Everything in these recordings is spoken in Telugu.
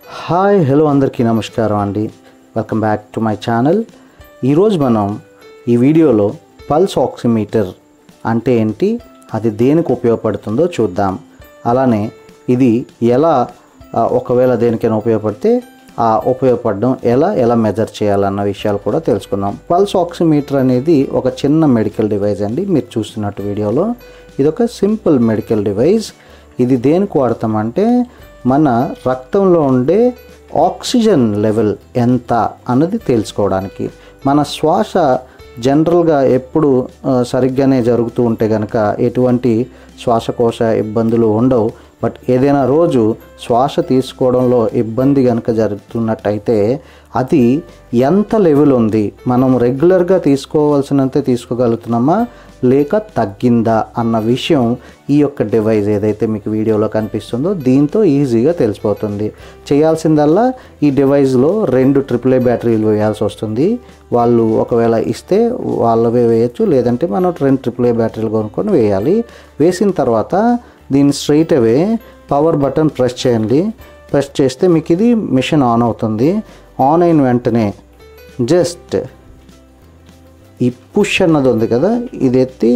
హాయ్ హలో అందరికీ నమస్కారం అండి welcome back to my channel ఈరోజు మనం ఈ వీడియోలో పల్స్ ఆక్సిమీటర్ అంటే ఏంటి అది దేనికి ఉపయోగపడుతుందో చూద్దాం అలానే ఇది ఎలా ఆ, ఒకవేళ దేనికైనా ఉపయోగపడితే ఆ ఉపయోగపడడం ఎలా ఎలా మెజర్ చేయాలన్న విషయాలు కూడా తెలుసుకుందాం పల్స్ ఆక్సిమీటర్ అనేది ఒక చిన్న మెడికల్ డివైస్ అండి మీరు చూస్తున్నట్టు వీడియోలో ఇది ఒక సింపుల్ మెడికల్ డివైస్ ఇది దేనికి వాడతామంటే మన రక్తంలో ఉండే ఆక్సిజన్ లెవెల్ ఎంత అన్నది తెలుసుకోవడానికి మన శ్వాస జనరల్గా ఎప్పుడు ఆ, సరిగ్గానే జరుగుతూ ఉంటే కనుక ఎటువంటి శ్వాసకోశ ఇబ్బందులు ఉండవు బట్ ఏదైనా రోజు శ్వాస తీసుకోవడంలో ఇబ్బంది కనుక జరుగుతున్నట్టయితే అది ఎంత లెవెల్ ఉంది మనం రెగ్యులర్గా తీసుకోవాల్సినంతే తీసుకోగలుగుతున్నామా లేక తగ్గిందా అన్న విషయం ఈ యొక్క డివైస్ ఏదైతే మీకు వీడియోలో కనిపిస్తుందో దీంతో ఈజీగా తెలిసిపోతుంది చేయాల్సిందల్లా ఈ డివైస్లో రెండు ట్రిపుల్ ఏ బ్యాటరీలు వేయాల్సి వస్తుంది వాళ్ళు ఒకవేళ ఇస్తే వాళ్ళవే వేయచ్చు లేదంటే మనం రెండు ట్రిపుల్ ఏ బ్యాటరీలు కొనుక్కొని వేయాలి వేసిన తర్వాత దీన్ని straight away power button press చేయండి ప్రెస్ చేస్తే మీకు ఇది మిషన్ ఆన్ అవుతుంది ఆన్ అయిన వెంటనే జస్ట్ ఈ పుష్ అన్నది ఉంది కదా ఇది ఎత్తి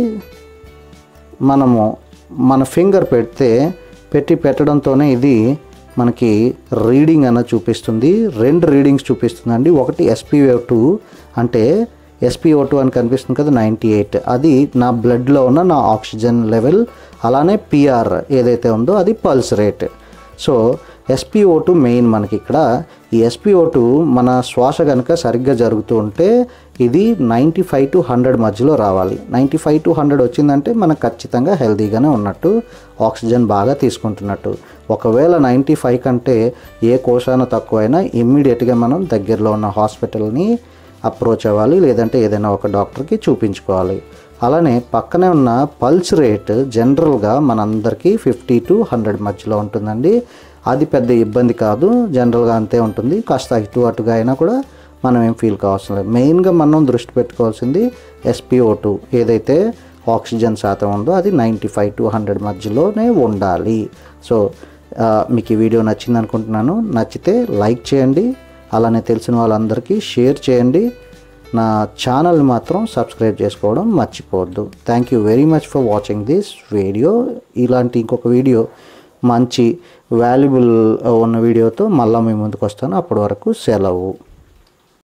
మనము మన ఫింగర్ పెడితే పెట్టి పెట్టడంతోనే ఇది మనకి రీడింగ్ అన్నది చూపిస్తుంది రెండు రీడింగ్స్ చూపిస్తుందండి ఒకటి ఎస్పీఓ టూ అంటే ఎస్పీఓ టూ అని కనిపిస్తుంది కదా నైంటీ ఎయిట్ అది నా బ్లడ్లో ఉన్న నా ఆక్సిజన్ లెవెల్ అలానే పిఆర్ ఏదైతే ఉందో అది pulse rate so SPO two main మనకి ఇక్కడ ఈ ఎస్పీఓ టూ మన శ్వాస కనుక సరిగ్గా జరుగుతూ ఉంటే ఇది నైంటీ ఫైవ్ టు హండ్రెడ్ మధ్యలో రావాలి నైంటీ ఫైవ్ టు హండ్రెడ్ వచ్చిందంటే మనకు ఖచ్చితంగా హెల్తీగానే ఉన్నట్టు ఆక్సిజన్ బాగా తీసుకుంటున్నట్టు ఒకవేళ నైంటీ ఫైవ్ కంటే ఏ కోశాన తక్కువైనా ఇమ్మీడియట్గా మనం దగ్గరలో ఉన్న హాస్పిటల్ని అప్రోచ్ అవ్వాలి లేదంటే ఏదైనా ఒక డాక్టర్కి చూపించుకోవాలి అలానే పక్కనే ఉన్న పల్స్ రేట్ జనరల్గా మనందరికీ ఫిఫ్టీ టు హండ్రెడ్ మధ్యలో ఉంటుందండి అది పెద్ద ఇబ్బంది కాదు జనరల్గా అంతే ఉంటుంది కాస్త ఇటు అటుగా అయినా కూడా మనం ఏం ఫీల్ కావాల్సిన లేదు మెయిన్గా మనం దృష్టి పెట్టుకోవాల్సింది ఎస్పీఓ టూ ఏదైతే ఆక్సిజన్ శాతం ఉందో అది నైంటీ ఫైవ్ టు హండ్రెడ్ మధ్యలోనే ఉండాలి సో ఆ, మీకు ఈ వీడియో నచ్చింది అనుకుంటున్నాను నచ్చితే లైక్ చేయండి అలానే తెలిసిన వాళ్ళందరికీ షేర్ చేయండి నా ఛానల్ మాత్రం సబ్స్క్రైబ్ చేసుకోవడం మర్చిపోవద్దు thank you very much for watching this video ఇలాంటి ఇంకొక వీడియో మంచి వాల్యుబుల్ ఉన్న వీడియోతో మళ్ళీ మీ ముందుకు వస్తాను అప్పటి వరకు సెలవు